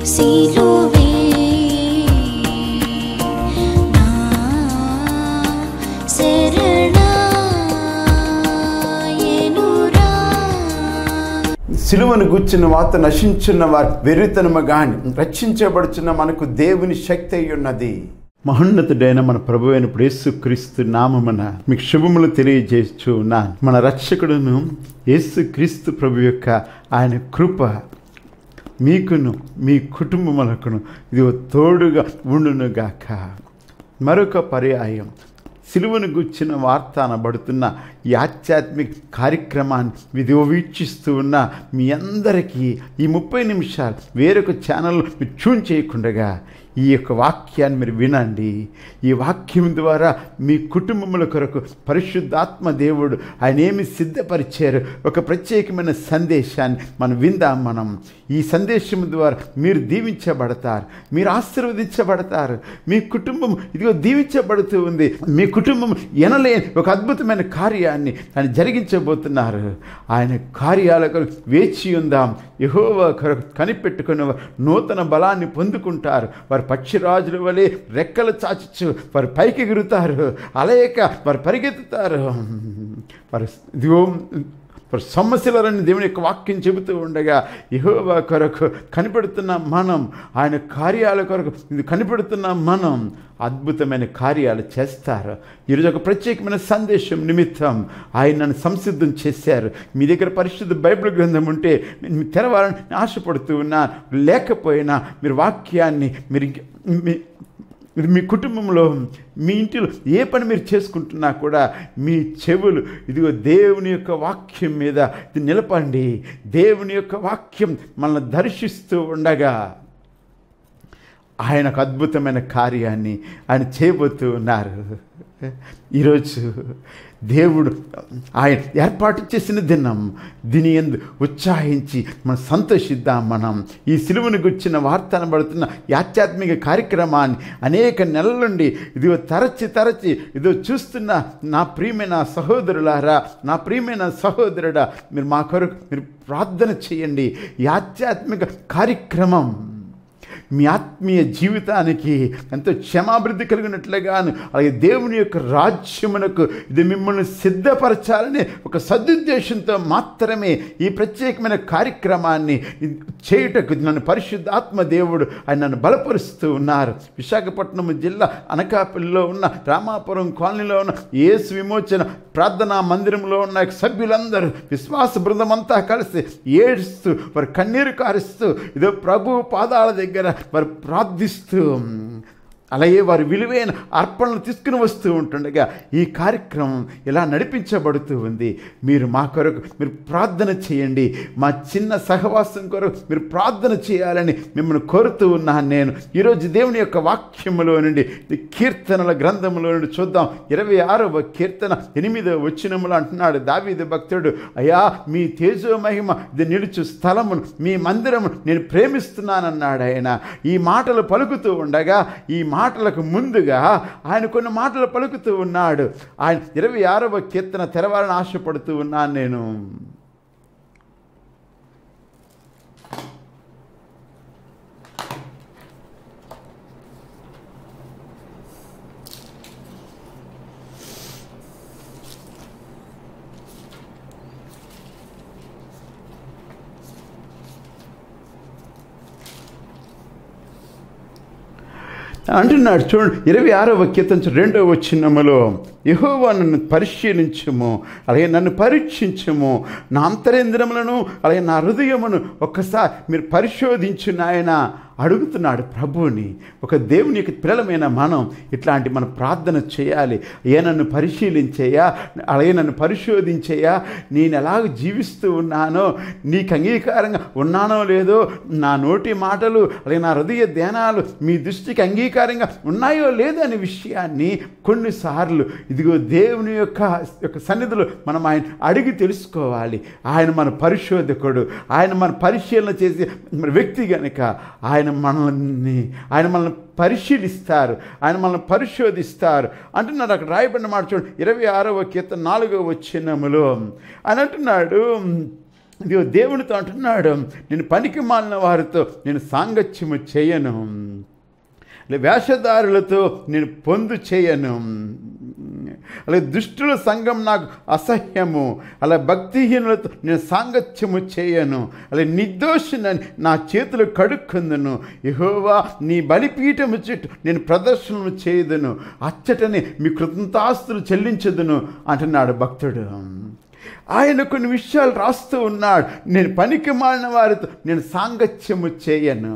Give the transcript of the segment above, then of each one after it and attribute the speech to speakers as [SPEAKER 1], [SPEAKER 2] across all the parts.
[SPEAKER 1] సిలువే నా శరణాయనురా
[SPEAKER 2] సిలువను గుచ్చిన వాత నశించున్న వారు వెర్రితనము గాని రక్షించబడుచున్న మనకు దేవుని శక్తి అయి ఉన్నది మహోన్నతుడైన మన ప్రభు అయిన యేసు క్రీస్తు నామమున మీకు శుభములు తెలియజేస్తూ ఉన్నాను మన రక్షకుడును యేసు క్రీస్తు ప్రభు యొక్క ఆయన కృప మీకును మీ కుటుంబములకును ఇది తోడుగా ఉండునుగాక మరొక పర్యాయం సిలువను గుచ్చిన వార్త అనబడుతున్న ఈ ఆధ్యాత్మిక కార్యక్రమాన్ని విధి వీక్షిస్తూ ఉన్న మీ అందరికీ ఈ ముప్పై నిమిషాలు వేరొక ఛానల్ మీరు ట్యూన్ చేయకుండగా ఈ యొక్క వాక్యాన్ని మీరు వినండి ఈ వాక్యం ద్వారా మీ కుటుంబముల కొరకు పరిశుద్ధాత్మ దేవుడు ఆయన ఏమి సిద్ధపరిచారు ఒక ప్రత్యేకమైన సందేశాన్ని మనం విందాం మనం ఈ సందేశం ద్వారా మీరు దీవించబడతారు మీరు ఆశీర్వదించబడతారు మీ కుటుంబం ఇదిగో దీవించబడుతూ ఉంది మీ కుటుంబం ఎనలేని ఒక అద్భుతమైన కార్యాన్ని ఆయన జరిగించబోతున్నారు ఆయన కార్యాల కొరకు వేచి ఉందాం యహోవా కొరకు కనిపెట్టుకున్న వారు నూతన బలాన్ని పొందుకుంటారు వారు పక్షిరాజుల వలె రెక్కలు చాచచ్చు వారు పైకి ఎగురుతారు అలయక వారు పరిగెత్తుతారు వారు ఇదిగో వారు సమస్యలని దేవుని యొక్క వాక్యం చెబుతూ ఉండగా యహోవా కొరకు కనిపెడుతున్న మనం ఆయన కార్యాల కొరకు ఇది కనిపెడుతున్న మనం అద్భుతమైన కార్యాలు చేస్తారు ఈరోజు ఒక ప్రత్యేకమైన సందేశం నిమిత్తం ఆయన నన్ను సంసిద్ధం చేశారు మీ దగ్గర పరిశుద్ధ బైబిల్ గ్రంథం ఉంటే మీరు తెరవాలని ఆశపడుతూ ఉన్నా లేకపోయినా మీరు వాక్యాన్ని మీరు మీ- మీరు మీ కుటుంబంలో మీ ఇంటిలో ఏ పని మీరు చేసుకుంటున్నా కూడా మీ చెవులు ఇదిగో దేవుని యొక్క వాక్యం మీద ఇది నిలపండి దేవుని యొక్క వాక్యం మనల్ని దర్శిస్తూ ఉండగా ఆయనకు అద్భుతమైన కార్యాన్ని ఆయన చేయబోతూ ఉన్నారు ఈరోజు దేవుడు ఆయన ఏర్పాటు చేసిన దినం దీని ఎందు ఉత్సాహించి మనం సంతోషిద్దాం మనం ఈ సిలువను గుచ్చిన వార్త అనబడుతున్న ఈ ఆధ్యాత్మిక కార్యక్రమాన్ని అనేక నెలల నుండి ఇదిగో తరచి తరచి ఇదో చూస్తున్న నా ప్రియమైన సహోదరులారా నా ప్రియమైన సహోదరుడా మీరు మా కొరకు మీరు ప్రార్థన చేయండి ఈ ఆధ్యాత్మిక కార్యక్రమం మీ ఆత్మీయ జీవితానికి ఎంతో క్షమాభివృద్ధి కలిగినట్లుగాను అలాగే దేవుని యొక్క రాజ్యమునకు ఇది మిమ్మల్ని సిద్ధపరచాలని ఒక సదుద్దేశంతో మాత్రమే ఈ ప్రత్యేకమైన కార్యక్రమాన్ని చేయుటకు నన్ను పరిశుద్ధాత్మ దేవుడు ఆయన నన్ను బలపరుస్తూ ఉన్నారు విశాఖపట్నం జిల్లా అనకాపల్లిలో ఉన్న రామాపురం కాలనీలో ఉన్న యేసు విమోచన ప్రార్థనా మందిరంలో ఉన్న సభ్యులందరూ విశ్వాస బృందం అంతా కలిసి ఏడుస్తూ వారు కన్నీరు కారుస్తూ ఇదో ప్రభు పాదాల దగ్గర వారు ప్రార్థిస్తూ అలాగే వారి విలువైన అర్పణలు తీసుకుని వస్తూ ఉంటుండగా ఈ కార్యక్రమం ఇలా నడిపించబడుతూ ఉంది మీరు మా కొరకు మీరు ప్రార్థన చేయండి మా చిన్న సహవాసం కొరకు మీరు ప్రార్థన చేయాలని మిమ్మల్ని కోరుతూ ఉన్నాను నేను ఈరోజు దేవుని యొక్క వాక్యములో నుండి ఈ కీర్తనల గ్రంథములో నుండి చూద్దాం ఇరవై ఆరవ కీర్తన ఎనిమిదవ వచ్చినములు అంటున్నాడు దావీదు భక్తుడు అయ్యా మీ తేజో మహిమ ఇది నిలుచు స్థలమును మీ మందిరము నేను ప్రేమిస్తున్నానన్నాడు ఆయన ఈ మాటలు పలుకుతూ ఉండగా ఈ మాటలకు ముందుగా ఆయన కొన్ని మాటలు పలుకుతూ ఉన్నాడు ఆయన ఇరవై ఆరవ కీర్తన తెరవాలని ఆశపడుతూ ఉన్నాను నేను అంటున్నాడు చూడండి ఇరవై ఆరవ కీర్తన రెండవ వచ్చినములో యహోవా నన్ను పరిశీలించము అలాగే నన్ను పరీక్షించము నా అంతరేంద్రములను అలాగే నా హృదయమును ఒక్కసారి మీరు పరిశోధించు నాయన అడుగుతున్నాడు ప్రభువుని ఒక దేవుని యొక్క పిల్లలమైన మనం ఇట్లాంటి మన ప్రార్థన చేయాలి ఏ నన్ను పరిశీలించేయా అలాగే నన్ను పరిశోధించేయా నేను ఎలాగ జీవిస్తూ ఉన్నానో నీకు అంగీకారంగా ఉన్నానో లేదో నా నోటి మాటలు అలాగే నా హృదయ ధ్యానాలు మీ దృష్టికి అంగీకారంగా ఉన్నాయో లేదో అనే విషయాన్ని కొన్నిసార్లు ఇదిగో దేవుని యొక్క యొక్క సన్నిధిలో మనం ఆయన అడిగి తెలుసుకోవాలి ఆయన మన పరిశోధకుడు ఆయన మన పరిశీలన చేసే మన వ్యక్తి కనుక ఆయన మనల్ని ఆయన మనల్ని పరిశీలిస్తారు ఆయన మనల్ని పరిశోధిస్తారు అంటున్నాడు అక్కడ రాయబడిన మాట చూడండి ఇరవై ఆరవ కీర్తన నాలుగవ వచ్చినములో అని అంటున్నాడు ఇదిగో దేవునితో అంటున్నాడు నేను పనికి మాలిన వారితో నేను సాంగత్యము చేయను లే వేషధారులతో నేను పొందు చేయను అలాగే దుష్టుల సంఘం నాకు అసహ్యము అలా భక్తిహీనులతో నేను సాంగత్యము చేయను అలాగే నిర్దోషినని నా చేతులు కడుక్కుందును యహోవా నీ బలిపీఠము చుట్టూ నేను ప్రదర్శనము చేయదును అచ్చటని మీ కృతంతాస్తులు చెల్లించదును అంటున్నాడు భక్తుడు ఆయన కొన్ని విషయాలు రాస్తూ ఉన్నాడు నేను పనికి మాలిన వారితో నేను సాంగత్యము చేయను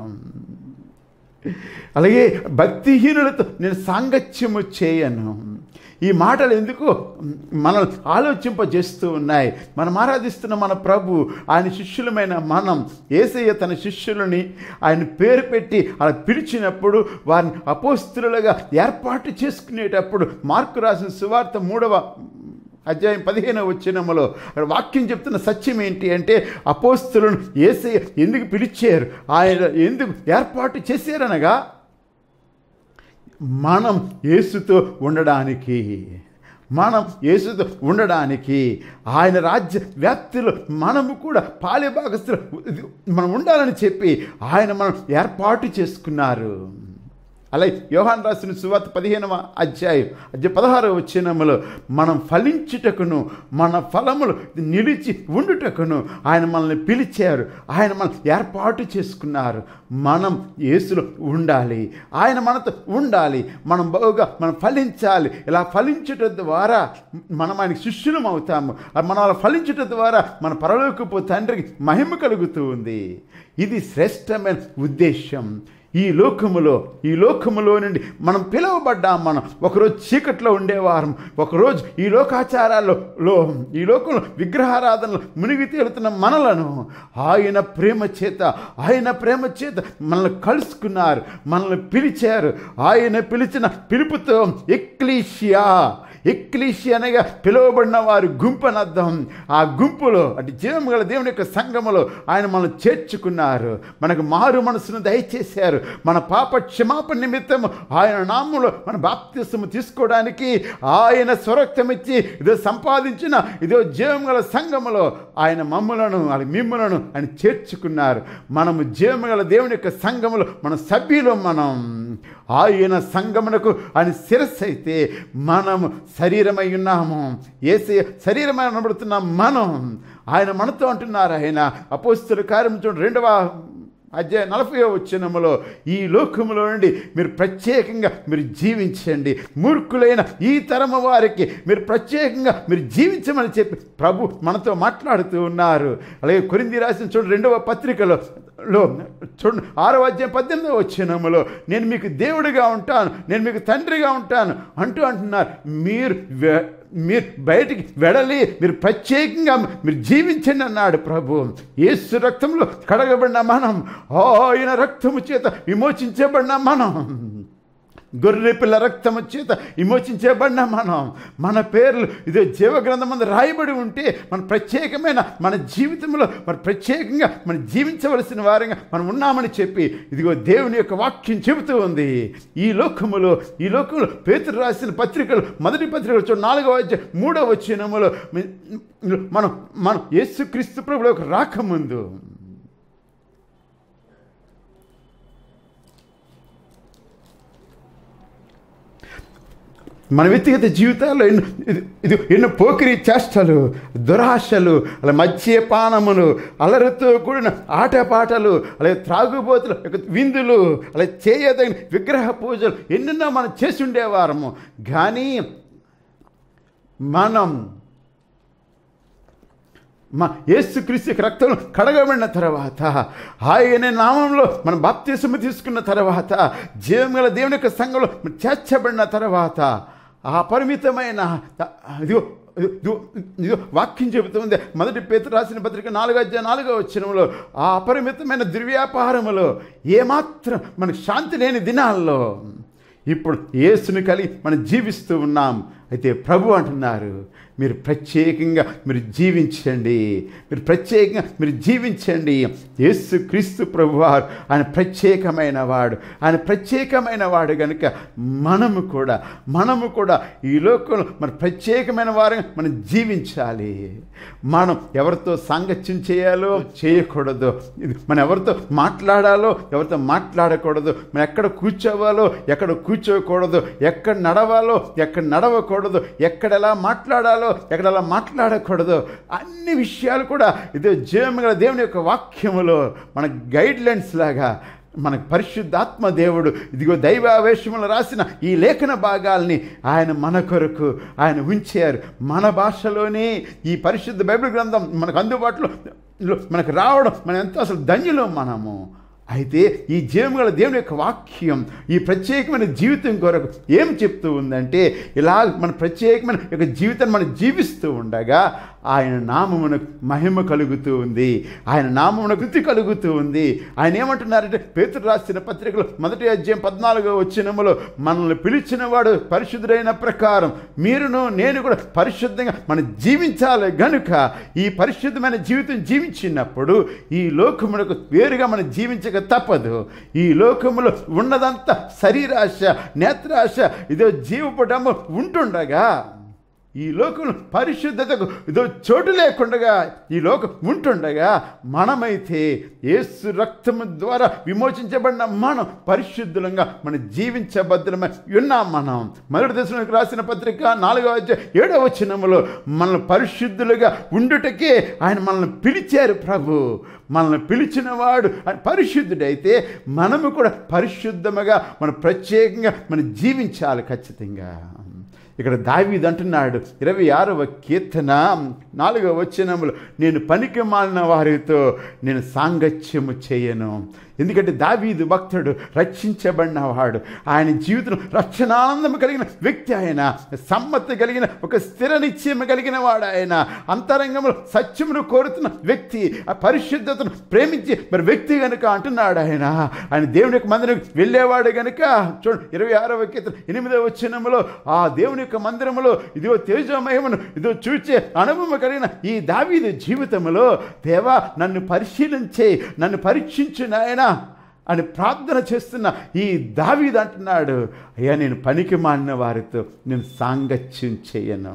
[SPEAKER 2] అలాగే భక్తిహీనులతో నేను సాంగత్యము చేయను ఈ మాటలు ఎందుకు మనం ఆలోచింపజేస్తూ ఉన్నాయి మనం ఆరాధిస్తున్న మన ప్రభు ఆయన శిష్యులమైన మనం ఏసయ్య తన శిష్యులని ఆయన పేరు పెట్టి అలా పిలిచినప్పుడు వారిని అపోస్తులుగా ఏర్పాటు చేసుకునేటప్పుడు మార్కు రాసిన సువార్త మూడవ అధ్యాయం పదిహేనవ వచ్చినములో అక్కడ వాక్యం చెప్తున్న సత్యం ఏంటి అంటే అపోస్తులను ఏసయ్య ఎందుకు పిలిచారు ఆయన ఎందుకు ఏర్పాటు చేశారనగా మనం యేసుతో ఉండడానికి మనం యేసుతో ఉండడానికి ఆయన రాజ్య వ్యాప్తిలో మనము కూడా పాలిభాగస్తులు మనం ఉండాలని చెప్పి ఆయన మనం ఏర్పాటు చేసుకున్నారు అలాగే యోహాన్ రాసిన సువార్త పదిహేనవ అధ్యాయం అధ్యాయ పదహారవ వచ్చినములో మనం ఫలించుటకును మన ఫలములు నిలిచి ఉండుటకును ఆయన మనల్ని పిలిచారు ఆయన మనం ఏర్పాటు చేసుకున్నారు మనం యేసులో ఉండాలి ఆయన మనతో ఉండాలి మనం బాగా మనం ఫలించాలి ఇలా ఫలించటం ద్వారా మనం ఆయనకి శిష్యులం అవుతాము మనం అలా ఫలించటం ద్వారా మన పరలోకపు తండ్రికి మహిమ కలుగుతూ ఉంది ఇది శ్రేష్టమైన ఉద్దేశం ఈ లోకములో ఈ లోకములో నుండి మనం పిలువబడ్డాం మనం ఒకరోజు చీకట్లో ఉండేవారం ఒకరోజు ఈ లోకాచారాల్లో లో ఈ లోకంలో విగ్రహారాధనలో మునిగి తేలుతున్న మనలను ఆయన ప్రేమ చేత ఆయన ప్రేమ చేత మనల్ని కలుసుకున్నారు మనల్ని పిలిచారు ఆయన పిలిచిన పిలుపుతో ఎక్లీషియా ఎక్లీషి అనగా పిలువబడిన వారి గుంపు అనర్థం ఆ గుంపులో అంటే జీవం గల దేవుని యొక్క సంఘములో ఆయన మనం చేర్చుకున్నారు మనకు మారు మనసును దయచేశారు మన పాప క్షమాపణ నిమిత్తం ఆయన నామంలో మన బాప్తిస్తము తీసుకోవడానికి ఆయన స్వరక్తం ఇచ్చి ఇదో సంపాదించిన ఇదో జీవం గల సంఘములో ఆయన మమ్ములను అది మిమ్ములను ఆయన చేర్చుకున్నారు మనము జీవం గల దేవుని యొక్క సంఘములో మన సభ్యులు మనం ఆయన సంగమునకు ఆయన శిరస్సు అయితే మనము శరీరమై ఉన్నాము ఏసే శరీరమై అనబడుతున్నాం మనం ఆయన మనతో అంటున్నారు ఆయన అపోస్తుల కార్యం చూడండి రెండవ అధ్యాయ నలభై వచ్చినములో ఈ లోకములో నుండి మీరు ప్రత్యేకంగా మీరు జీవించండి మూర్ఖులైన ఈ తరమ వారికి మీరు ప్రత్యేకంగా మీరు జీవించమని చెప్పి ప్రభు మనతో మాట్లాడుతూ ఉన్నారు అలాగే కొరింది రాసిన చూడండి రెండవ పత్రికలో లో చూడండి ఆరో అధ్యాయం పద్దెనిమిదవ వచ్చినములో నేను మీకు దేవుడిగా ఉంటాను నేను మీకు తండ్రిగా ఉంటాను అంటూ అంటున్నారు మీరు వె- మీరు బయటికి వెడలి మీరు ప్రత్యేకంగా మీరు జీవించండి అన్నాడు ప్రభు యేసు రక్తంలో కడగబడిన మనం ఆయన రక్తము చేత విమోచించబడిన మనం గొర్రె పిల్ల రక్తము చేత విమోచించబడిన మనం మన పేర్లు ఇదే జీవగ్రంథం మంది రాయబడి ఉంటే మన ప్రత్యేకమైన మన జీవితంలో మన ప్రత్యేకంగా మనం జీవించవలసిన వారంగా మనం ఉన్నామని చెప్పి ఇదిగో దేవుని యొక్క వాక్యం చెబుతూ ఉంది ఈ లోకములో ఈ లోకంలో పేతురు రాసిన పత్రికలు మొదటి పత్రికలు చూడండి నాలుగవ అధ్యాయం మూడవ వచ్చినములో మనం మనం యేసుక్రీస్తు ప్రభులకు రాకముందు మన వ్యక్తిగత జీవితాల్లో ఎన్నో ఇది ఇది ఎన్నో పోకిరి చేష్టలు దురాశలు అలా మద్యపానములు అలరితో కూడిన ఆటపాటలు అలాగే త్రాగుబోతులు యొక్క విందులు అలా చేయదగిన విగ్రహ పూజలు ఎన్నెన్నో మనం చేసి ఉండేవారము కానీ మనం మా యేసుక్రీస్తు రక్తం కడగబడిన తర్వాత ఆయన నామంలో మనం బాప్తీసము తీసుకున్న తర్వాత జీవం గల దేవుని యొక్క సంఘంలో చేర్చబడిన తర్వాత ఆ పరిమితమైన ఇదిగో ఇదిగో ఇదిగో వాక్యం చెబుతుంది మొదటి పేతురు రాసిన పత్రిక నాలుగో అధ్యాయ నాలుగో వచ్చినంలో ఆ అపరిమితమైన దుర్వ్యాపారములో ఏమాత్రం మనకు శాంతి లేని దినాల్లో ఇప్పుడు యేసుని కలిగి మనం జీవిస్తూ ఉన్నాం అయితే ప్రభు అంటున్నారు మీరు ప్రత్యేకంగా మీరు జీవించండి మీరు ప్రత్యేకంగా మీరు జీవించండి యేసు క్రీస్తు ప్రభువారు ఆయన ప్రత్యేకమైన వాడు ఆయన ప్రత్యేకమైన వాడు కనుక మనము కూడా మనము కూడా ఈ లోకంలో మన ప్రత్యేకమైన వారు మనం జీవించాలి మనం ఎవరితో సాంగత్యం చేయాలో చేయకూడదు ఇది మనం ఎవరితో మాట్లాడాలో ఎవరితో మాట్లాడకూడదు మనం ఎక్కడ కూర్చోవాలో ఎక్కడ కూర్చోకూడదు ఎక్కడ నడవాలో ఎక్కడ నడవకూడదు ఎక్కడ ఎలా మాట్లాడాలో ఎక్కడ ఎలా మాట్లాడకూడదు అన్ని విషయాలు కూడా ఇదే జీవముగల దేవుని యొక్క వాక్యములో మన గైడ్ లైన్స్ లాగా మనకు పరిశుద్ధాత్మ దేవుడు ఇదిగో దైవావేశములు రాసిన ఈ లేఖన భాగాల్ని ఆయన మన కొరకు ఆయన ఉంచారు మన భాషలోనే ఈ పరిశుద్ధ బైబిల్ గ్రంథం మనకు అందుబాటులో మనకు రావడం మనం ఎంతో అసలు ధన్యులం మనము అయితే ఈ జీవముగల దేవుని యొక్క వాక్యం ఈ ప్రత్యేకమైన జీవితం కొరకు ఏం చెప్తూ ఉందంటే ఇలా మన ప్రత్యేకమైన యొక్క జీవితాన్ని మనం జీవిస్తూ ఉండగా ఆయన నామమునకు మహిమ కలుగుతూ ఉంది ఆయన నామమున కృతి కలుగుతూ ఉంది ఆయన ఏమంటున్నారంటే పేతురు రాసిన పత్రికలో మొదటి అధ్యాయం పద్నాలుగో వచ్చినములో మనల్ని పిలిచిన వాడు పరిశుద్ధుడైన ప్రకారం మీరును నేను కూడా పరిశుద్ధంగా మనం జీవించాలి గనుక ఈ పరిశుద్ధమైన జీవితం జీవించినప్పుడు ఈ లోకమునకు వేరుగా మనం జీవించక తప్పదు ఈ లోకములో ఉన్నదంతా శరీరాశ నేత్రాశ ఇదో జీవపటము ఉంటుండగా ఈ లోకం పరిశుద్ధతకు ఇదో చోటు లేకుండగా ఈ లోకం ఉంటుండగా మనమైతే యేసు రక్తము ద్వారా విమోచించబడిన మనం పరిశుద్ధులంగా మనం జీవించబద్ధమై ఉన్నాం మనం మొదటి దశలోకి రాసిన పత్రిక నాలుగవ అధ్యాయం ఏడవ వచనములో మనల్ని పరిశుద్ధులుగా ఉండుటకే ఆయన మనల్ని పిలిచారు ప్రభు మనల్ని పిలిచిన వాడు ఆయన పరిశుద్ధుడైతే మనము కూడా పరిశుద్ధముగా మనం ప్రత్యేకంగా మనం జీవించాలి ఖచ్చితంగా ఇక్కడ దావీద్ అంటున్నాడు ఇరవై ఆరవ కీర్తన నాలుగవ వచనములు నేను పనికి మాలిన వారితో నేను సాంగత్యము చేయను ఎందుకంటే దావీదు భక్తుడు రక్షించబడినవాడు ఆయన జీవితం రక్షణానందం కలిగిన వ్యక్తి ఆయన సమ్మతి కలిగిన ఒక స్థిర నిశ్చయం కలిగిన వాడు ఆయన అంతరంగంలో సత్యమును కోరుతున్న వ్యక్తి ఆ పరిశుద్ధతను ప్రేమించి మరి వ్యక్తి కనుక అంటున్నాడు ఆయన ఆయన దేవుని యొక్క మందిరం వెళ్ళేవాడు కనుక చూడండి ఇరవై ఆరవ కీర్తన ఎనిమిదవ వచ్చినములో ఆ దేవుని యొక్క మందిరములో ఇదిగో తేజమయమును ఇదో చూచే అనుభవం కలిగిన ఈ దావీదు జీవితంలో దేవా నన్ను పరిశీలించే నన్ను పరీక్షించు నాయనా అని ప్రార్థన చేస్తున్న ఈ దావీదు అంటున్నాడు అయ్యా నేను పనికి మాడిన వారితో నేను సాంగత్యం చేయను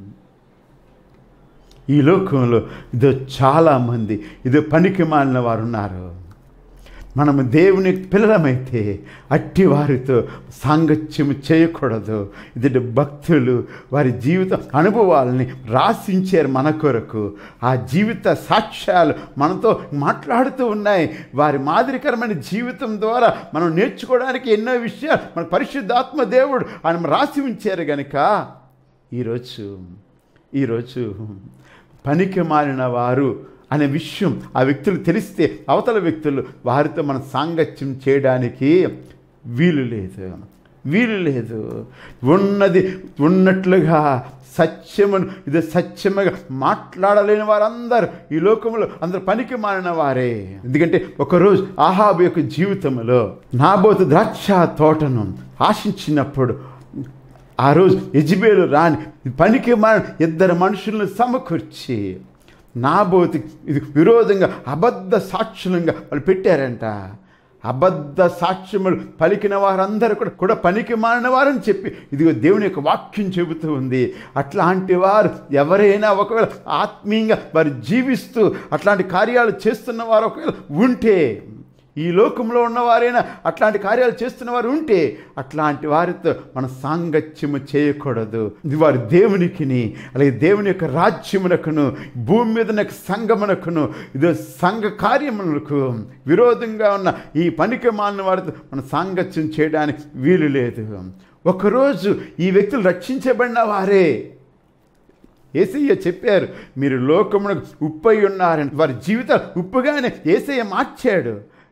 [SPEAKER 2] ఈ లోకంలో ఇదో చాలామంది ఇదో పనికి మాలిన వారు ఉన్నారు మనము దేవుని పిల్లలమైతే అట్టి వారితో సాంగత్యము చేయకూడదు ఇది భక్తులు వారి జీవిత అనుభవాలని రాసించారు మన కొరకు ఆ జీవిత సాక్ష్యాలు మనతో మాట్లాడుతూ ఉన్నాయి వారి మాదిరికరమైన జీవితం ద్వారా మనం నేర్చుకోవడానికి ఎన్నో విషయాలు మన పరిశుద్ధాత్మ దేవుడు ఆయన రాసి ఉంచారు గనుక ఈరోజు ఈరోజు పనికి మారిన వారు అనే విషయం ఆ వ్యక్తులు తెలిస్తే అవతల వ్యక్తులు వారితో మనం సాంగత్యం చేయడానికి వీలు లేదు వీలు లేదు ఉన్నది ఉన్నట్లుగా సత్యమును ఇది సత్యముగా మాట్లాడలేని వారందరూ ఈ లోకంలో అందరు పనికి మారిన వారే ఎందుకంటే ఒకరోజు ఆహాబు యొక్క జీవితంలో నాబోతు ద్రాక్ష తోటను ఆశించినప్పుడు ఆ రోజు యజ్బేలు రాని పనికి మారిన ఇద్దరు మనుషులను సమకూర్చి నాబోతి ఇది విరోధంగా అబద్ధ సాక్షులంగా వాళ్ళు పెట్టారంట అబద్ధ సాక్ష్యములు పలికిన వారందరూ కూడా కూడా పనికి మారిన వారని చెప్పి ఇదిగో దేవుని యొక్క వాక్యం చెబుతూ ఉంది అట్లాంటి వారు ఎవరైనా ఒకవేళ ఆత్మీయంగా వారు జీవిస్తూ అట్లాంటి కార్యాలు చేస్తున్న వారు ఒకవేళ ఉంటే ఈ లోకంలో ఉన్నవారైనా అట్లాంటి కార్యాలు చేస్తున్న వారు ఉంటే అట్లాంటి వారితో మన సాంగత్యము చేయకూడదు ఇది వారి దేవునికిని అలాగే దేవుని యొక్క రాజ్యమునకును భూమి మీద ఉన్న సంఘమునకును ఇది సంఘ కార్యములకు విరోధంగా ఉన్న ఈ పనికి మాలిన వారితో మన సాంగత్యం చేయడానికి వీలు లేదు ఒకరోజు ఈ వ్యక్తులు రక్షించబడిన వారే ఏసయ్య చెప్పారు మీరు లోకమునకు ఉప్పై ఉన్నారని వారి జీవితాలు ఉప్పుగానే ఏసయ్య మార్చాడు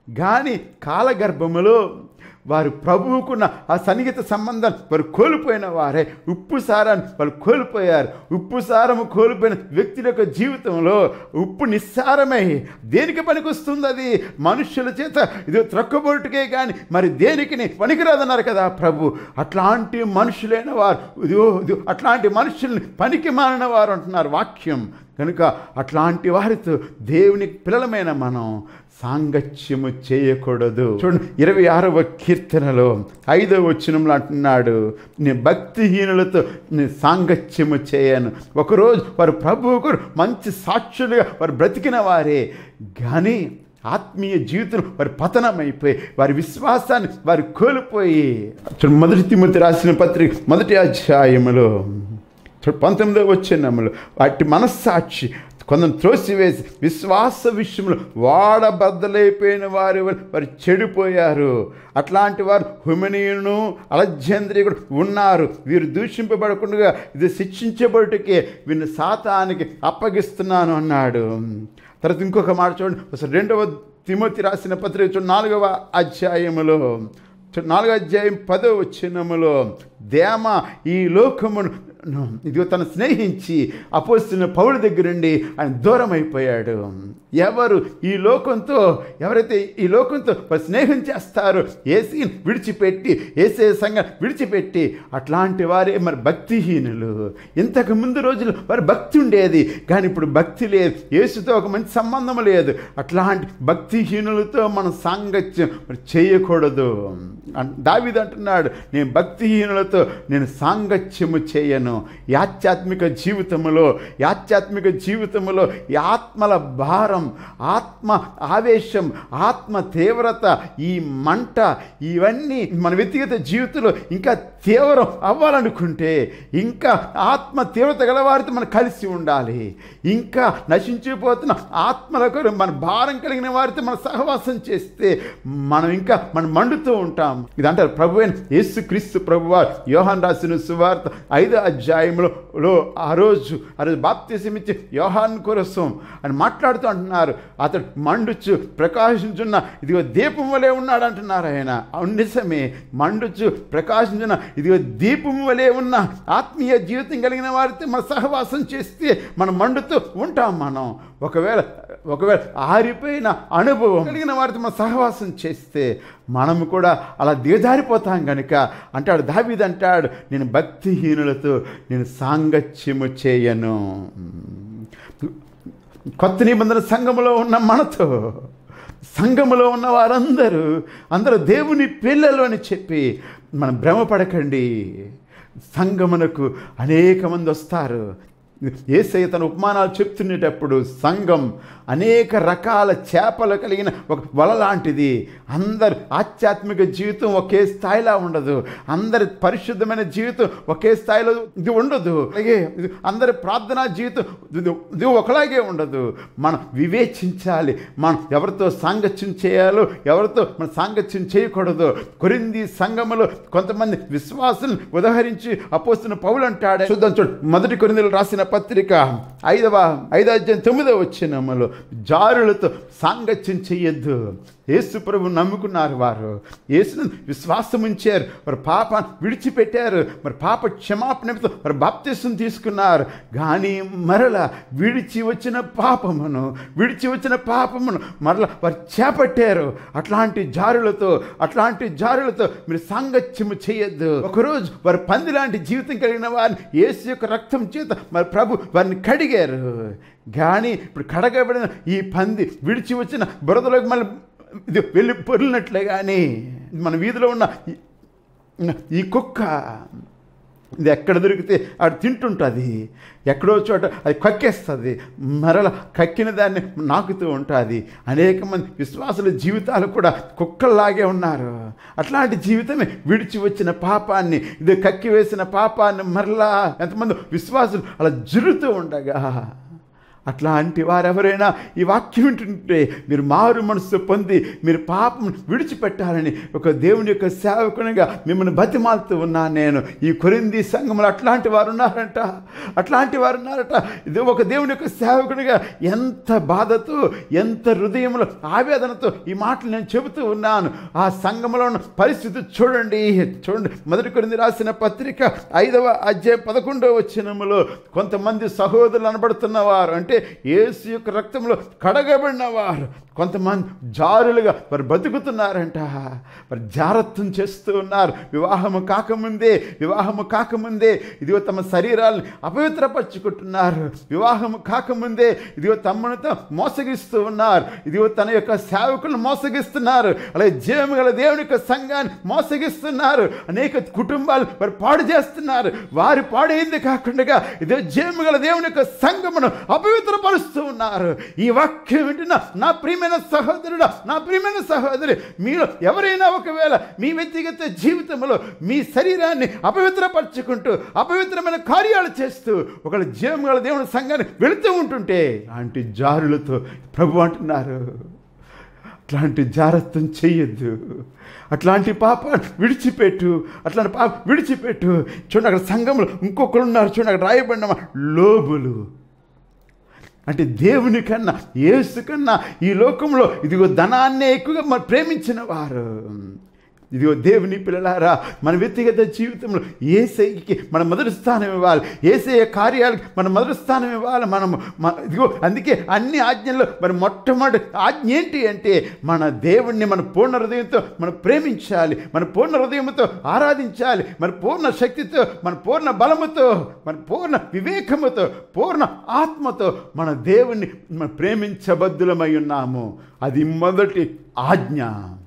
[SPEAKER 2] కానీ కాలగర్భములో వారు ప్రభువుకున్న ఆ సన్నిహిత సంబంధం వారు కోల్పోయిన వారే ఉప్పు సారాన్ని వాళ్ళు కోల్పోయారు ఉప్పు సారము కోల్పోయిన వ్యక్తుల యొక్క జీవితంలో ఉప్పు నిస్సారమై దేనికి పనికొస్తుంది అది మనుషుల చేత ఇది త్రక్కబొట్టుకే కానీ మరి దేనికి పనికిరాదన్నారు కదా ప్రభు అట్లాంటి మనుషులైన వారు ఇదిగో ఇదిగో అట్లాంటి మనుషుల్ని పనికి మారిన వారు అంటున్నారు వాక్యం కనుక అట్లాంటి వారితో దేవుని పిల్లలమైన మనం సాంగత్యము చేయకూడదు చూడండి ఇరవై ఆరవ కీర్తనలో ఐదవ వచనంలో అంటున్నాడు నేను భక్తిహీనులతో నేను సాంగత్యము చేయను ఒకరోజు వారు ప్రభువుకు మంచి సాక్షులుగా వారు బ్రతికిన వారే కానీ ఆత్మీయ జీవితం వారి పతనమైపోయి వారి విశ్వాసాన్ని వారు కోల్పోయి చూడండి మొదటి తిమ్మతి రాసిన పత్రిక మొదటి అధ్యాయములో చూడు, పంతొమ్మిదవ వచ్చినములు వాటి మనస్సాక్షి కొందరు త్రోసివేసి విశ్వాస విషయంలో వాడబద్దలైపోయిన వారు వారు చెడిపోయారు అట్లాంటి వారు హుమనీయును అలజ్జంద్రియుడు ఉన్నారు వీరు దూషింపబడకుండా ఇది శిక్షించబడుటకే వీరిని సాతానికి అప్పగిస్తున్నాను అన్నాడు తర్వాత ఇంకొక మాట చూడండి అసలు రెండవ తిమోతి రాసిన పత్రిక చూడండి నాలుగవ అధ్యాయములో చూడండి, నాలుగవ అధ్యాయం పదో వచ్చినములో దేమ ఈ లోకమును ఇదిగో తను స్నేహించి అపోస్తున్న పౌడి దగ్గరుండి ఆయన దూరం అయిపోయాడు ఎవరు ఈ లోకంతో ఎవరైతే ఈ లోకంతో వారు స్నేహం చేస్తారో ఏసీ విడిచిపెట్టి ఏసే సంఘం విడిచిపెట్టి అట్లాంటి వారే మరి భక్తిహీనులు ఇంతకు ముందు రోజులు వారి భక్తి ఉండేది కానీ ఇప్పుడు భక్తి లేదు యేసుతో ఒక మంచి సంబంధం లేదు అట్లాంటి భక్తిహీనులతో మనం సాంగత్యం మరి చేయకూడదు అన్- దావీదు అంటున్నాడు నేను భక్తిహీనులతో నేను సాంగత్యము చేయను ఈ ఆధ్యాత్మిక జీవితములో ఈ ఆధ్యాత్మిక జీవితములో ఈ ఆత్మల భారం ఆత్మ ఆవేశం ఆత్మ తీవ్రత ఈ మంట ఇవన్నీ మన వ్యక్తిగత జీవితంలో ఇంకా తీవ్రం అవ్వాలనుకుంటే ఇంకా ఆత్మ తీవ్రత గల వారితో మనం కలిసి ఉండాలి ఇంకా నశించిపోతున్న ఆత్మలకు మన భారం కలిగిన వారితో మనం సహవాసం చేస్తే మనం ఇంకా మనం మండుతూ ఉంటాం ఇది అంటారు ప్రభు అయిన యేసు క్రీస్తు ప్రభు యోహాన్ రాసిన సువార్త ఐదో అధ్యాయంలో లో ఆ రోజు ఆ రోజు బాప్తిసం ఇచ్చి యోహాన్ కోసం అని మాట్లాడుతూ అంటున్నారు అతడు మండుచు ప్రకాశించున్న ఇదిగో దీపం వలె ఉన్నాడు అంటున్నారు ఆయన అవును నిజమే మండుచు ప్రకాశించిన ఇదిగో దీపం వలె ఉన్న ఆత్మీయ జీవితం కలిగిన వారితో మన సహవాసం చేస్తే మనం మండుతూ ఉంటాం మనం ఒకవేళ ఒకవేళ ఆరిపోయిన అనుభవం కలిగిన వారితో మనం సహవాసం చేస్తే మనము కూడా అలా దిగజారిపోతాం కనుక అంటాడు దావీద్ అంటాడు నేను భక్తిహీనులతో నేను సాంగత్యము చేయను కొత్త నిబంధన సంఘములో ఉన్న మనతో సంఘములో ఉన్న వారందరూ అందరూ దేవుని పిల్లలు అని చెప్పి మనం భ్రమపడకండి సంఘమునకు అనేక మంది వస్తారు ఏసయ్య తన ఉపమానాలు చెప్తునేటప్పుడు సంఘం అనేక రకాల చేపలు కలిగిన ఒక వల లాంటిది అందరు ఆధ్యాత్మిక జీవితం ఒకే స్థాయిలో ఉండదు అందరి పరిశుద్ధమైన జీవితం ఒకే స్థాయిలో ఇది ఉండదు అలాగే ఇది అందరి ప్రార్థనా జీవితం ఇది ఇది ఒకలాగే ఉండదు మనం వివేచించాలి మనం ఎవరితో సాంగత్యం చేయాలో ఎవరితో మనం సాంగత్యం చేయకూడదు కొరింది సంఘములో కొంతమంది విశ్వాసులను ఉదహరించి అపోస్తున్న పౌలు అంటాడే చూద్దాం చూడు మొదటి కొరిందులు రాసిన పత్రిక ఐదవ ఐదవ అధ్యాయం తొమ్మిదవ వచ్చినములో జారులతో సాంగత్యం చెయ్యొద్దు యేసు ప్రభు నమ్ముకున్నారు వారు యేసును విశ్వాసం ఉంచారు వారు పాపాన్ని విడిచిపెట్టారు మరి పాప క్షమాపణ నిమిత్తం వారు బాప్తిసం తీసుకున్నారు కానీ మరల విడిచి వచ్చిన పాపమును విడిచి వచ్చిన పాపమును మరల వారు చేపట్టారు అట్లాంటి జారులతో అట్లాంటి జారులతో మీరు సాంగత్యము చేయొద్దు ఒకరోజు వారు పంది లాంటి జీవితం కలిగిన వారిని యేసు యొక్క రక్తం చేత మరి ప్రభు వారిని కడిగారు కానీ ఇప్పుడు కడగబడిన ఈ పంది విడిచి వచ్చిన బురదలోకి మళ్ళీ ఇది వెళ్ళి పొరిలినట్లుగానే మన వీధిలో ఉన్న ఈ- ఈ కుక్క ఇది ఎక్కడ దొరికితే అది తింటుంటుంది ఎక్కడో చోట అది కక్కేస్తుంది మరల కక్కిన దాన్ని నాకుతూ ఉంటుంది అనేక మంది విశ్వాసుల జీవితాలు కూడా కుక్కల్లాగే ఉన్నారు అట్లాంటి జీవితమే విడిచి వచ్చిన పాపాన్ని ఇది కక్కి వేసిన పాపాన్ని మరలా ఎంతమంది విశ్వాసులు అలా జరుగుతూ ఉండగా అట్లాంటి వారెవరైనా ఈ వాక్యం వింటుంటే మీరు మారు మనసు పొంది మీరు పాపం విడిచిపెట్టాలని ఒక దేవుని యొక్క సేవకునిగా మిమ్మల్ని బతిమాలుతూ ఉన్నాను నేను ఈ కొరింది సంఘంలో అట్లాంటి వారు ఉన్నారంట అట్లాంటి వారు ఉన్నారట ఇది ఒక దేవుని యొక్క సేవకునిగా ఎంత బాధతో ఎంత హృదయంలో ఆవేదనతో ఈ మాటలు నేను చెబుతూ ఉన్నాను ఆ సంఘంలో ఉన్న పరిస్థితి చూడండి చూడండి మొదటి కొరింది రాసిన పత్రిక ఐదవ అధ్యాయం పదకొండవ వచ్చినములో కొంతమంది సహోదరులు అనబడుతున్న వారు అంటే యేసు యొక్క రక్తంలో కడగబడిన వారు కొంతమంది జారులుగా వారు బతుకుతున్నారంట వారు జారత్వం చేస్తూ ఉన్నారు వివాహము కాకముందే వివాహము కాకముందే ఇదిగో తమ శరీరాలను అపవిత్రపరుచుకుంటున్నారు వివాహము కాకముందే ఇదిగో తమను తాము మోసగిస్తూ ఉన్నారు ఇదిగో తన యొక్క సేవకులను మోసగిస్తున్నారు అలాగే జీవము గల దేవుని యొక్క సంఘాన్ని మోసగిస్తున్నారు అనేక కుటుంబాలు వారు పాడు చేస్తున్నారు వారి పాడైంది కాకుండా ఇదే జీవము గల దేవుని యొక్క సంఘమును అపవిత్రపరుస్తూ ఉన్నారు ఈ వాక్యం వింటున్న నా ప్రియమైన సహోదరుడు నా ప్రియమైన సహోదరి మీరు ఎవరైనా ఒకవేళ మీ వ్యక్తిగత జీవితంలో మీ శరీరాన్ని అపవిత్రపరచుకుంటూ అపవిత్రమైన కార్యాలు చేస్తూ ఒకళ్ళ జీవం గల దేవుని సంఘాన్ని వెళుతూ ఉంటుంటే అలాంటి జారులతో ప్రభు అంటున్నారు అట్లాంటి జారత్వం చెయ్యొద్దు అట్లాంటి పాపాన్ని విడిచిపెట్టు అట్లాంటి పాప విడిచిపెట్టు చూడండి అక్కడ సంఘంలో ఇంకొకరు ఉన్నారు చూడండి అక్కడ రాయబడిన మా లోబులు అంటే దేవుని కన్నా యేసు కన్నా ఈ లోకంలో ఇదిగో ధనాన్నే ఎక్కువగా మరి ప్రేమించిన వారు ఇదిగో దేవుని పిల్లలారా మన వ్యక్తిగత జీవితంలో ఏసైకి మన మొదటి స్థానం ఇవ్వాలి ఏసఐ కార్యాలకు మన మొదటి స్థానం ఇవ్వాలి మనం మన ఇదిగో అందుకే అన్ని ఆజ్ఞల్లో మరి మొట్టమొదటి ఆజ్ఞ ఏంటి అంటే మన దేవుణ్ణి మన పూర్ణ హృదయంతో మనం ప్రేమించాలి మన పూర్ణ హృదయంతో ఆరాధించాలి మన పూర్ణ శక్తితో మన పూర్ణ బలముతో మన పూర్ణ వివేకముతో పూర్ణ ఆత్మతో మన దేవుణ్ణి మనం ప్రేమించబద్దులమై ఉన్నాము అది మొదటి ఆజ్ఞ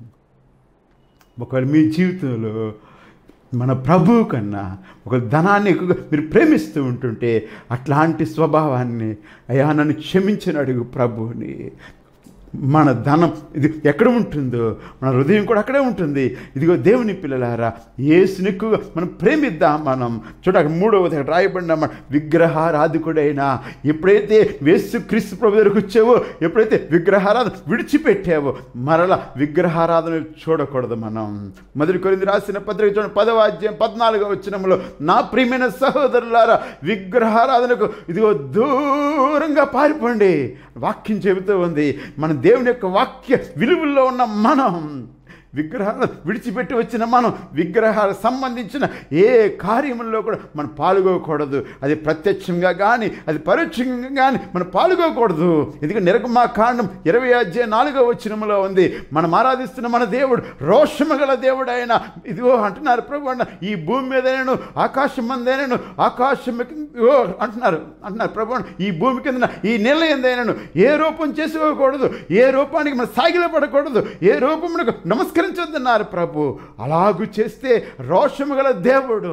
[SPEAKER 2] ఒకవేళ మీ జీవితంలో మన ప్రభువు కన్నా ఒక ధనాన్ని ఎక్కువగా మీరు ప్రేమిస్తూ ఉంటుంటే అట్లాంటి స్వభావాన్ని అయ్యా నన్ను క్షమించిన అడుగు ప్రభువుని మన ధనం ఇది ఎక్కడ ఉంటుందో మన హృదయం కూడా అక్కడే ఉంటుంది ఇదిగో దేవుని పిల్లలారా ఏసుని ఎక్కువగా మనం ప్రేమిద్దాం మనం చూడక మూడవది అక్కడ రాయబడిన మన విగ్రహారాధికుడైనా ఎప్పుడైతే వేసు క్రీస్తు ప్రభు దగ్గరకు వచ్చావో ఎప్పుడైతే విగ్రహారాధన విడిచిపెట్టావో మరల విగ్రహారాధన చూడకూడదు మనం మొదటి కొరింది రాసిన పత్రిక చూడండి పదవ అధ్యాయం పద్నాలుగో వచ్చినంలో నా ప్రియమైన సహోదరులారా విగ్రహారాధనకు ఇదిగో దూరంగా పారిపోండి వాక్యం చెబుతూ ఉంది మన దేవుని యొక్క వాక్య విలువల్లో ఉన్న మనం విగ్రహాలు విడిచిపెట్టి వచ్చిన మనం విగ్రహాలకు సంబంధించిన ఏ కార్యముల్లో కూడా మనం పాల్గొకూడదు అది ప్రత్యక్షంగా కానీ అది పరోక్షంగా కానీ మనం పాల్గొకూడదు ఎందుకంటే నిర్గమా కాండం ఇరవై అధ్యాయ నాలుగో వచ్చినములో ఉంది మనం ఆరాధిస్తున్న మన దేవుడు రోషము గల దేవుడు ఆయన ఇదిగో అంటున్నారు ప్రభు అన్న ఈ భూమి మీద నేను ఆకాశం మందైనను ఆకాశం ఇదిగో అంటున్నారు అంటున్నారు ప్రభు ఈ భూమి కింద ఈ నెల ఎందైనను ఏ రూపం చేసుకోకూడదు ఏ రూపానికి మనం సాగిలపడకూడదు ఏ రూపమునకు నమస్కరించొద్దన్నారు ప్రభు అలాగు చేస్తే రోషము గల దేవుడు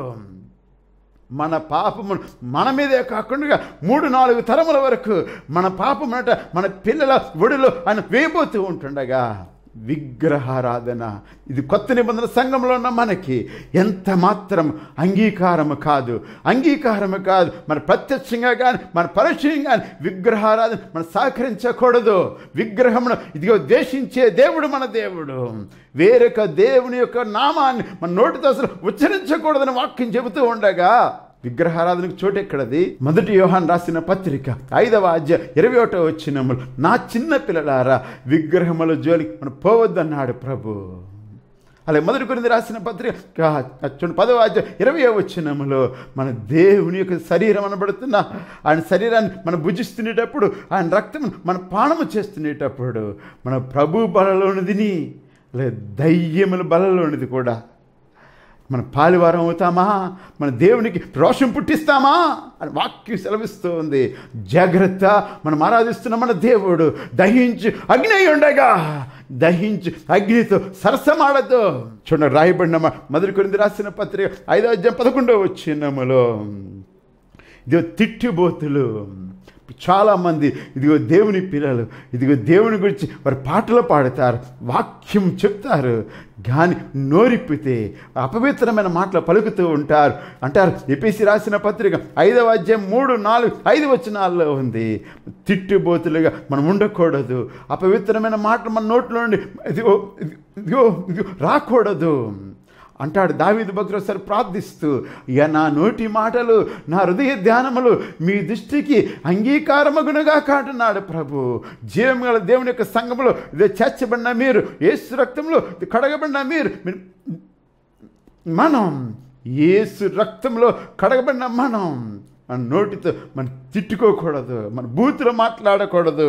[SPEAKER 2] మన పాపము మన మీదే కాకుండా మూడు నాలుగు తరముల వరకు మన పాపమునట మన పిల్లల ఒడిలో ఆయన వేయబోతూ ఉంటుండగా విగ్రహారాధన ఇది కొత్త నిబంధన సంఘంలో ఉన్న మనకి ఎంత మాత్రం అంగీకారము కాదు అంగీకారము కాదు మన ప్రత్యక్షంగా కానీ మన పరోక్షంగా కానీ విగ్రహారాధన మనం సహకరించకూడదు విగ్రహమును ఇదిగో ద్వేషించే దేవుడు మన దేవుడు వేరొక దేవుని యొక్క నామాన్ని మన నోటితో అసలు ఉచ్చరించకూడదని వాక్యం చెబుతూ ఉండగా విగ్రహారాధనకు చోటు ఎక్కడది మొదటి యోహాన్ రాసిన పత్రిక ఐదవ అధ్యాయ ఇరవై ఒకటో వచ్చినములు నా చిన్న పిల్లలారా విగ్రహముల జోలికి మనం పోవద్దన్నాడు ప్రభు అలాగే మొదటి కొరింది రాసిన పత్రిక చూడండి పదవ అధ్యాయం ఇరవై వచ్చినములో మన దేవుని యొక్క శరీరం అనబడుతున్న ఆయన శరీరాన్ని మనం భుజిస్తునేటప్పుడు ఆయన రక్తం మన పానము చేస్తునేటప్పుడు మన ప్రభు బలలోనిదిని అలాగే దయ్యముల బలలోనిది కూడా మన పాలివారం అవుతామా మన దేవునికి రోషం పుట్టిస్తామా అని వాక్యం సెలవిస్తూ ఉంది జాగ్రత్త మనం ఆరాధిస్తున్న మన దేవుడు దహించి అగ్ని అయి ఉండగా దహించి అగ్నితో సరసమాడద్దు చూడండి రాయబడిన మ- మొదటి కొరింది రాసిన పత్రిక ఐదో అధ్యాయం పదకొండవ వచ్చినములో ఇది తిట్టిబోతులు చాలామంది ఇదిగో దేవుని పిల్లలు ఇదిగో దేవుని గురించి వారు పాటలు పాడతారు వాక్యం చెప్తారు కానీ నోరిప్పితే అపవిత్రమైన మాటలు పలుకుతూ ఉంటారు అంటారు ఎపిసి రాసిన పత్రిక ఐదవ అధ్యాయం మూడు నాలుగు ఐదు వచనాల్లో ఉంది తిట్టుబోతులుగా మనం ఉండకూడదు అపవిత్రమైన మాటలు మన నోట్లో నుండి ఇదిగో ఇదిగో ఇదిగో రాకూడదు అంటాడు దావీదు భక్తులు ఒకసారి ప్రార్థిస్తూ ఇక నా నోటి మాటలు నా హృదయ ధ్యానములు మీ దృష్టికి అంగీకారమగునుగా కాటున్నాడు ప్రభు జీవం గల దేవుని యొక్క సంఘములో ఇదే చేర్చబడిన మీరు ఏసు రక్తంలో కడగబడిన మీరు మీరు మనం ఏసు రక్తంలో కడగబడిన మనం మన నోటితో మనం తిట్టుకోకూడదు మన బూతులు మాట్లాడకూడదు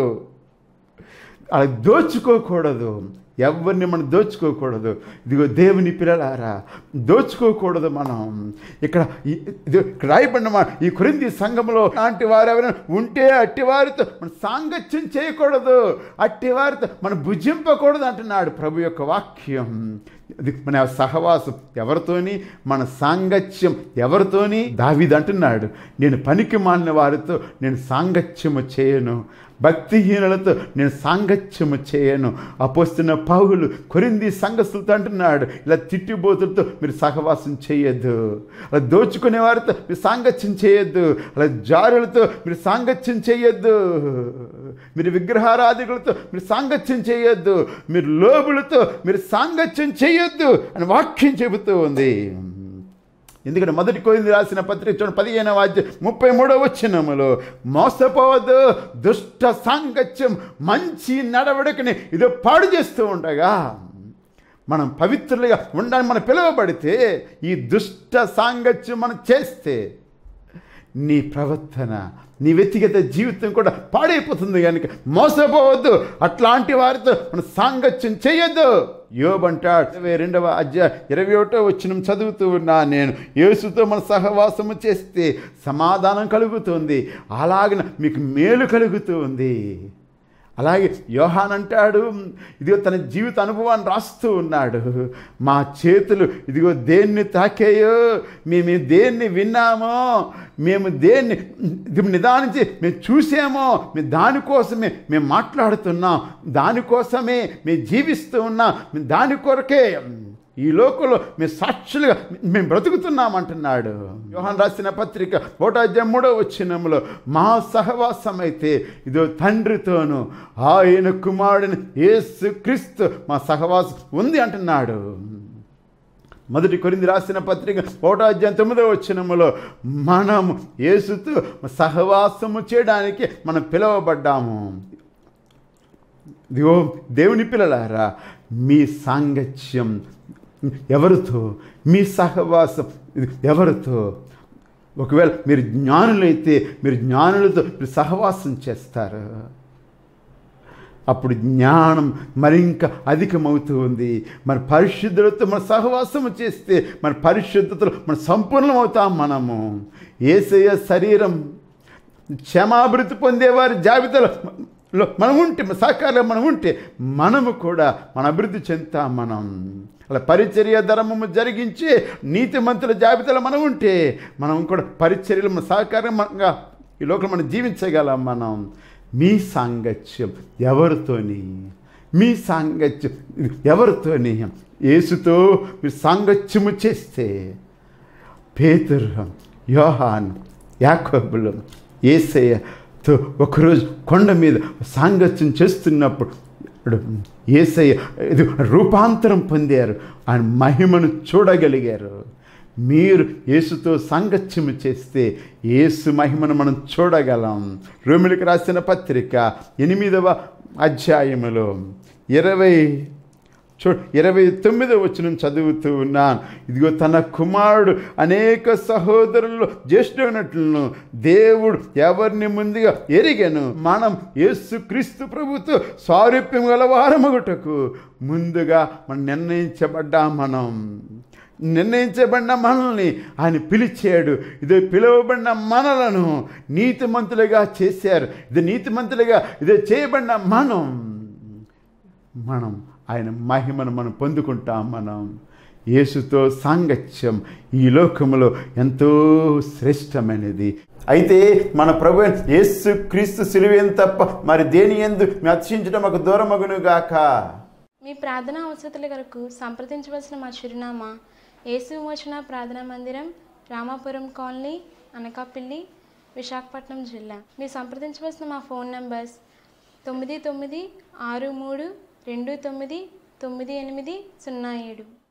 [SPEAKER 2] అలా దోచుకోకూడదు ఎవరిని మనం దోచుకోకూడదు ఇదిగో దేవుని పిల్లలారా దోచుకోకూడదు మనం ఇక్కడ ఈ- ఇది ఇక్కడ రాయబడిన మా ఈ కొరింది సంఘంలో లాంటి వారు ఎవరైనా ఉంటే అట్టి వారితో మనం సాంగత్యం చేయకూడదు అట్టి వారితో మనం భుజింపకూడదు అంటున్నాడు ప్రభు యొక్క వాక్యం ఇది మన సహవాసం ఎవరితోని మన సాంగత్యం ఎవరితోని దావిది అంటున్నాడు నేను పనికి మాలిన వారితో నేను సాంగత్యము చేయను భక్తిహీనులతో నేను సాంగత్యము చేయను అపోస్తున్న పౌలు కొరింది సంఘస్థులతో అంటున్నాడు ఇలా తిట్టిబోతులతో మీరు సహవాసం చేయొద్దు అలా దోచుకునే వారితో మీరు సాంగత్యం చేయొద్దు అలా జారులతో మీరు సాంగత్యం చేయొద్దు మీరు విగ్రహారాధికులతో మీరు సాంగత్యం చేయొద్దు మీరు లోబులతో మీరు సాంగత్యం చేయొద్దు అని వాక్యం చెబుతూ ఉంది ఎందుకంటే మొదటి కోయింది రాసిన పత్రిక చూడండి పదిహేనవ అధ్యాయం ముప్పై మూడవ వచ్చినములో మోసపోవద్దు దుష్ట సాంగత్యం మంచి నడవడికని ఇదో పాడు చేస్తూ ఉండగా మనం పవిత్రులుగా ఉండాలని మనం పిలువబడితే ఈ దుష్ట సాంగత్యం మనం చేస్తే నీ ప్రవర్తన నీ వ్యక్తిగత జీవితం కూడా పాడైపోతుంది కనుక మోసపోవద్దు అట్లాంటి వారితో మనం సాంగత్యం చేయొద్దు యోబంటాడు ఇరవై రెండవ అధ్యాయ ఇరవై ఒకటో వచ్చిన చదువుతూ ఉన్నా నేను యేసుతో మన సహవాసము చేస్తే సమాధానం కలుగుతుంది అలాగిన మీకు మేలు కలుగుతూ ఉంది అలాగే యోహాన్ అంటాడు ఇదిగో తన జీవిత అనుభవాన్ని రాస్తూ ఉన్నాడు మా చేతులు ఇదిగో దేన్ని తాకాయో మేము దేన్ని విన్నామో మేము దేన్ని ఇది నిదానించి మేము చూసామో మేము దానికోసమే మేము మాట్లాడుతున్నాం దానికోసమే మేము జీవిస్తూ ఉన్నాం మేము దాని కొరకే ఈ లోకంలో మేము సాక్షులుగా మేము బ్రతుకుతున్నాం అంటున్నాడు యోహాన్ రాసిన పత్రిక ఒకటో అధ్యాయం మూడో వచ్చినములో మా సహవాసం అయితే ఇదో తండ్రితోను ఆయన కుమారుడిని యేసు క్రీస్తు మా సహవాసం ఉంది అంటున్నాడు మొదటి కొరింది రాసిన పత్రిక ఒకటో అధ్యాయం తొమ్మిదో వచ్చినములో మనం యేసుతో సహవాసము చేయడానికి మనం పిలువబడ్డాము ఇదిగో దేవుని పిల్లలారా మీ సాంగత్యం ఎవరితో మీ సహవాసం ఇది ఎవరితో ఒకవేళ మీరు జ్ఞానులైతే మీరు జ్ఞానులతో మీరు సహవాసం చేస్తారు అప్పుడు జ్ఞానం మరింక అధికమవుతూ ఉంది మన పరిశుద్ధులతో మన సహవాసము చేస్తే మన పరిశుద్ధతలో మన సంపూర్ణమవుతాం మనము ఏసయ్య శరీరం క్షమాభివృద్ధి పొందేవారి జాబితాలో లో మనం ఉంటే మన సహకారంలో మనం ఉంటే మనము కూడా మన అభివృద్ధి చెందుతాం మనం అలా పరిచర్య ధర్మము జరిగించి నీతిమంతుల జాబితాలో మనం ఉంటే మనం కూడా పరిచర్యలు మన సహకారంగా ఈ లోకం మనం జీవించగలం మనం మీ సాంగత్యం ఎవరితోని మీ సాంగత్యం ఎవరితోని యేసుతో మీరు సాంగత్యము చేస్తే పేతురు యోహాన్ యాకోబులు ఏసయ్యతో ఒకరోజు కొండ మీద సాంగత్యం చేస్తున్నప్పుడు ఏసయ్య ఇది రూపాంతరం పొందారు ఆయన మహిమను చూడగలిగారు మీరు యేసుతో సాంగత్యము చేస్తే యేసు మహిమను మనం చూడగలం రోమిలకు రాసిన పత్రిక ఎనిమిదవ అధ్యాయములో ఇరవై చూ ఇరవై తొమ్మిదో వచ్చిన చదువుతూ ఉన్నాను ఇదిగో తన కుమారుడు అనేక సహోదరుల్లో జ్యేష్ఠునట్లను దేవుడు ఎవరిని ముందుగా ఎరిగాను మనం యేసు క్రీస్తు ప్రభుతో సారూప్యం గల వారమగుటకు ముందుగా మనం నిర్ణయించబడ్డా మనం నిర్ణయించబడిన మనల్ని ఆయన పిలిచాడు ఇది పిలువబడిన మనలను నీతిమంతులుగా చేశారు ఇది నీతిమంతులుగా ఇది చేయబడిన మనం మనం ఆయన మహిమను మనం పొందుకుంటాం మనం యేసుతో సాంగత్యం ఈ లోకములో ఎంతో శ్రేష్టమైనది అయితే మన ప్రభు యేసు క్రీస్తు సిలువేం తప్ప మరి దేని ఎందు అతిశించడం ఒక దూరమగునుగాక
[SPEAKER 3] మీ ప్రార్థనా అవసరతల కొరకు సంప్రదించవలసిన మా చిరునామా యేసు విమోచన ప్రార్థనా మందిరం రామాపురం కాలనీ అనకాపల్లి విశాఖపట్నం జిల్లా మీరు సంప్రదించవలసిన మా ఫోన్ నంబర్స్ తొమ్మిది తొమ్మిది ఆరు మూడు రెండు తొమ్మిది తొమ్మిది ఎనిమిది సున్నా ఏడు